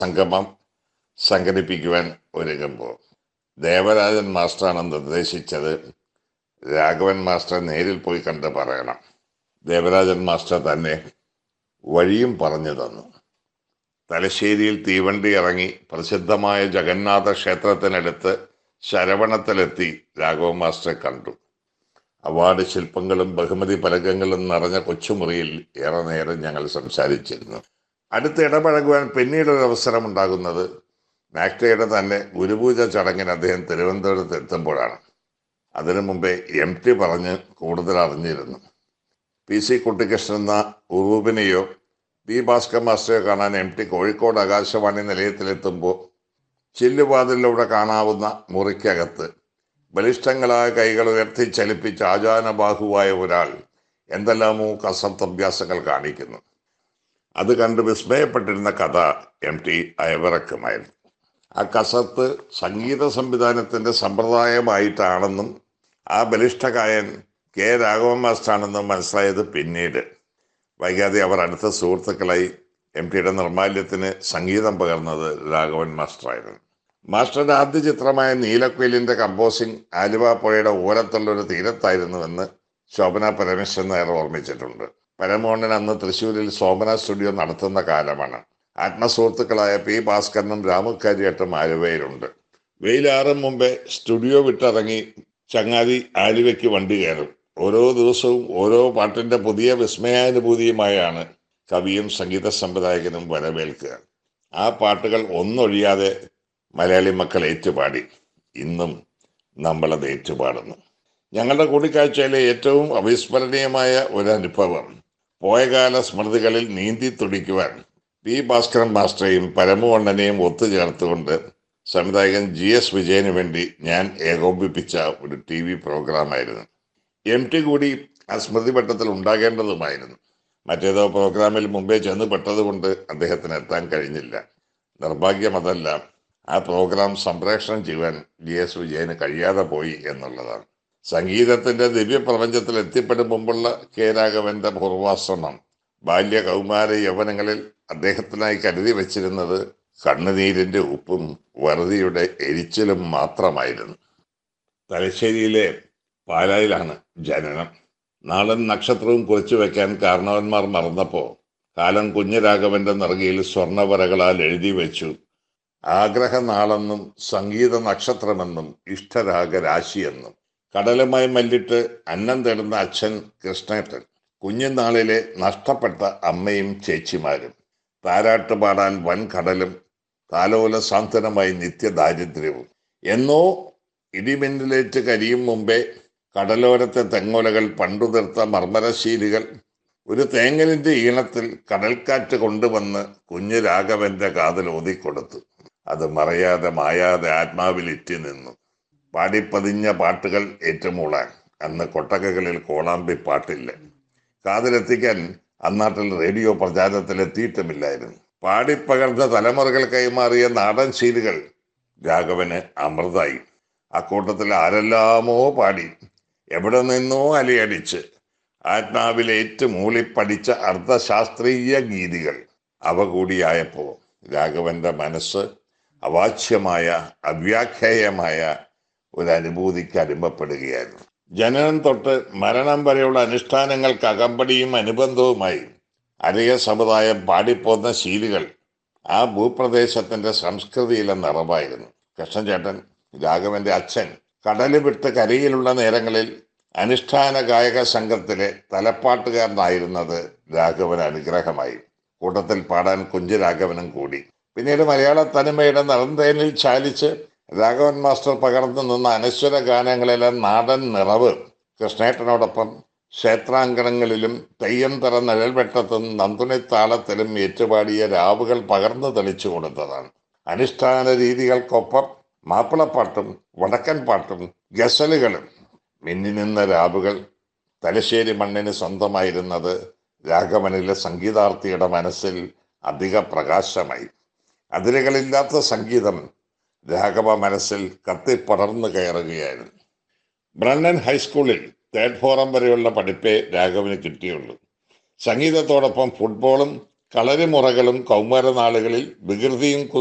സംഗമം സംഘടിപ്പിക്കുവാൻ ഒരുങ്ങുമ്പോൾ ദേവരാജൻ മാസ്റ്ററാണ് നിർദ്ദേശിച്ചത് രാഘവൻ മാസ്റ്റർ നേരിൽ പോയി കണ്ട് പറയണം ദേവരാജൻ മാസ്റ്റർ തന്നെ വഴിയും പറഞ്ഞു തന്നു തലശ്ശേരിയിൽ തീവണ്ടി ഇറങ്ങി പ്രസിദ്ധമായ ജഗന്നാഥ ക്ഷേത്രത്തിനടുത്ത് ശരവണത്തിലെത്തി രാഘവ മാസ്റ്ററെ കണ്ടു അവാർഡ് ശില്പങ്ങളും ബഹുമതി ഫലകങ്ങളും നിറഞ്ഞ കൊച്ചുമുറിയിൽ ഏറെ നേരം ഞങ്ങൾ സംസാരിച്ചിരുന്നു അടുത്ത് ഇടപഴകുവാൻ പിന്നീട് ഒരു അവസരം ഉണ്ടാകുന്നത് നാക്ടയുടെ തന്നെ ഗുരുപൂജ ചടങ്ങിന് അദ്ദേഹം തിരുവനന്തപുരത്ത് എത്തുമ്പോഴാണ് അതിനു മുമ്പേ എം ടി പറഞ്ഞ് കൂടുതൽ അറിഞ്ഞിരുന്നു പി സി കുട്ടിക്കൃഷ്ണൻ എന്ന ഉറൂബിനെയോ പി ഭാസ്കർ മാസ്റ്ററെ കാണാൻ എം ടി കോഴിക്കോട് ആകാശവാണി നിലയത്തിലെത്തുമ്പോൾ ചില്ലുവാതിലൂടെ കാണാവുന്ന മുറിക്കകത്ത് ബലിഷ്ഠങ്ങളായ കൈകൾ ഉയർത്തി ചലിപ്പിച്ച് ആചാനബാഹുവായ ഒരാൾ എന്തെല്ലാമോ കസത്തഭ്യാസങ്ങൾ കാണിക്കുന്നു അത് കണ്ട് വിസ്മയപ്പെട്ടിരുന്ന കഥ എം ടി അയവിറക്കുമായിരുന്നു ആ കസത്ത് സംഗീത സംവിധാനത്തിന്റെ സമ്പ്രദായമായിട്ടാണെന്നും ആ ബലിഷ്ഠകായൻ കെ രാഘവൻ മാസ്റ്ററാണെന്നും മനസ്സിലായത് പിന്നീട് വൈകാതെ അവർ അടുത്ത സുഹൃത്തുക്കളായി എം ടിയുടെ നിർമാല്യത്തിന് സംഗീതം പകർന്നത് രാഘവൻ മാസ്റ്ററായിരുന്നു മാസ്റ്ററുടെ ആദ്യ ചിത്രമായ നീലക്കുയിലിന്റെ കമ്പോസിംഗ് ആലുവ പുഴയുടെ ഓരത്തുള്ള ഒരു തീരത്തായിരുന്നുവെന്ന് ശോഭന പരമേശ്വരൻ നായർ ഓർമ്മിച്ചിട്ടുണ്ട് പരമോഹനൻ അന്ന് തൃശ്ശൂരിൽ സോമന സ്റ്റുഡിയോ നടത്തുന്ന കാലമാണ് ആത്മസുഹൃത്തുക്കളായ പി ഭാസ്കരനും രാമുക്കാരിയായിട്ടും ആലുവയിലുണ്ട് വെയിലാറും മുമ്പേ സ്റ്റുഡിയോ വിട്ടിറങ്ങി ചങ്ങാതി ആലുവയ്ക്ക് വണ്ടി കയറും ഓരോ ദിവസവും ഓരോ പാട്ടിന്റെ പുതിയ വിസ്മയാനുഭൂതിയുമായാണ് കവിയും സംഗീത സംവിധായകനും വരവേൽക്കുക ആ പാട്ടുകൾ ഒന്നൊഴിയാതെ മലയാളി മക്കൾ ഏറ്റുപാടി ഇന്നും നമ്മളത് ഏറ്റുപാടുന്നു ഞങ്ങളുടെ കൂടിക്കാഴ്ചയിലെ ഏറ്റവും അവിസ്മരണീയമായ ഒരു അനുഭവം പോയകാല സ്മൃതികളിൽ നീന്തി തുടിക്കുവാൻ പി ഭാസ്കരൻ മാസ്റ്ററെയും പരമവണ്ണനെയും ഒത്തുചേർത്തുകൊണ്ട് സംവിധായകൻ ജി എസ് വിജയന് വേണ്ടി ഞാൻ ഏകോപിപ്പിച്ച ഒരു ടി വി പ്രോഗ്രാമായിരുന്നു എം ടി കൂടി ആ സ്മൃതിപട്ടത്തിൽ ഉണ്ടാകേണ്ടതുമായിരുന്നു മറ്റേതോ പ്രോഗ്രാമിൽ മുമ്പേ ചെന്ന് പെട്ടതുകൊണ്ട് അദ്ദേഹത്തിന് എത്താൻ കഴിഞ്ഞില്ല നിർഭാഗ്യം അതല്ല ആ പ്രോഗ്രാം സംപ്രേഷണം ചെയ്യുവാൻ ജി എസ് വിജയന് കഴിയാതെ പോയി എന്നുള്ളതാണ് സംഗീതത്തിന്റെ ദിവ്യപ്രപഞ്ചത്തിൽ എത്തിപ്പെടും മുമ്പുള്ള കെ രാഘവന്റെ പൂർവാശ്രമം ബാല്യ കൗമാര യൗവനങ്ങളിൽ അദ്ദേഹത്തിനായി കരുതി വച്ചിരുന്നത് കണ്ണുനീരിന്റെ ഉപ്പും വറുതിയുടെ എരിച്ചിലും മാത്രമായിരുന്നു തലശ്ശേരിയിലെ പാലായിലാണ് ജനനം നാളൻ നക്ഷത്രവും കുറിച്ചു വെക്കാൻ കാരണവന്മാർ മറന്നപ്പോ കാലം കുഞ്ഞരാഘവന്റെ നിറകിയിൽ സ്വർണവരകളാൽ എഴുതി വെച്ചു ആഗ്രഹനാളെന്നും സംഗീത നക്ഷത്രമെന്നും ഇഷ്ടരാഗ രാശിയെന്നും കടലുമായി മല്ലിട്ട് അന്നം തേടുന്ന അച്ഛൻ കൃഷ്ണേട്ടൻ കുഞ്ഞുനാളിലെ നഷ്ടപ്പെട്ട അമ്മയും ചേച്ചിമാരും താരാട്ട് പാടാൻ വൻ കടലും താലോല സാന്ത്വനമായി നിത്യദാരിദ്ര്യവും എന്നോ ഇടിമിന്നലേറ്റ് കരിയും മുമ്പേ കടലോരത്തെ തെങ്ങോലകൾ പണ്ടുതിർത്ത മർമ്മരശീലികൾ ഒരു തേങ്ങലിന്റെ ഈണത്തിൽ കടൽക്കാറ്റ് കൊണ്ടുവന്ന് കുഞ്ഞു രാഘവന്റെ കാതിൽ ഒതിക്കൊടുത്തു അത് മറയാതെ മായാതെ ആത്മാവിൽ ഇറ്റി നിന്നു പാടിപ്പതിഞ്ഞ പാട്ടുകൾ ഏറ്റുമൂളാൻ അന്ന് കൊട്ടകകളിൽ കോളാമ്പി പാട്ടില്ല കാതിലെത്തിക്കാൻ അന്നാട്ടിൽ റേഡിയോ പ്രചാരത്തിൽ എത്തിയിട്ടുമില്ലായിരുന്നു പാടിപ്പകർന്ന തലമുറകൾ കൈമാറിയ നാടൻ ശീലുകൾ രാഘവന് അമൃതായി അക്കൂട്ടത്തിൽ ആരെല്ലാമോ പാടി എവിടെ നിന്നോ അലയടിച്ച് ആത്മാവിൽ ഏറ്റുമൂളിപ്പടിച്ച അർദ്ധശാസ്ത്രീയ ഗീതികൾ അവ കൂടിയായപ്പോ രാഘവന്റെ മനസ്സ് അവാച്യമായ അവ്യാഖ്യേയമായ ഒരു അനുഭൂതിക്ക് അടിമപ്പെടുകയായിരുന്നു ജനനം തൊട്ട് മരണം വരെയുള്ള അനുഷ്ഠാനങ്ങൾക്ക് അകമ്പടിയും അനുബന്ധവുമായി അരയ സമുദായം പാടിപ്പോന്ന ശീലുകൾ ആ ഭൂപ്രദേശത്തിന്റെ സംസ്കൃതിയിലെ നിറവായിരുന്നു കൃഷ്ണചേട്ടൻ രാഘവന്റെ അച്ഛൻ കടല് വിട്ട് കരയിലുള്ള നേരങ്ങളിൽ അനുഷ്ഠാന ഗായക സംഘത്തിലെ തലപ്പാട്ടുകാരനായിരുന്നത് രാഘവൻ അനുഗ്രഹമായി കൂട്ടത്തിൽ പാടാൻ കുഞ്ചു രാഘവനും കൂടി പിന്നീട് മലയാള തനിമയുടെ നിറന്തേനിൽ ചാലിച്ച് രാഘവൻ മാസ്റ്റർ പകർന്നു നിന്ന അനശ്വര ഗാനങ്ങളിലെ നാടൻ നിറവ് കൃഷ്ണേട്ടനോടൊപ്പം ക്ഷേത്രാങ്കണങ്ങളിലും തെയ്യം തറ നിഴൽവെട്ടത്തും നന്ദുണിത്താളത്തിലും ഏറ്റുപാടിയ രാവുകൾ പകർന്നു തെളിച്ചു കൊടുത്തതാണ് അനുഷ്ഠാന രീതികൾക്കൊപ്പം മാപ്പിളപ്പാട്ടും വടക്കൻ പാട്ടും ഗസലുകളും മിന്നി നിന്ന രാവുകൾ തലശ്ശേരി മണ്ണിന് സ്വന്തമായിരുന്നത് രാഘവനിലെ സംഗീതാർത്ഥിയുടെ മനസ്സിൽ അധിക പ്രകാശമായി അതിരുകളില്ലാത്ത സംഗീതം രാഘവ മനസ്സിൽ കത്തിപ്പടർന്നു കയറുകയായിരുന്നു ബ്രണ്ണൻ ഹൈസ്കൂളിൽ തേർഡ് ഫോറം വരെയുള്ള പഠിപ്പേ രാഘവന് കിട്ടിയുള്ളൂ സംഗീതത്തോടൊപ്പം ഫുട്ബോളും കളരിമുറകളും കൗമാരനാളുകളിൽ വികൃതിയും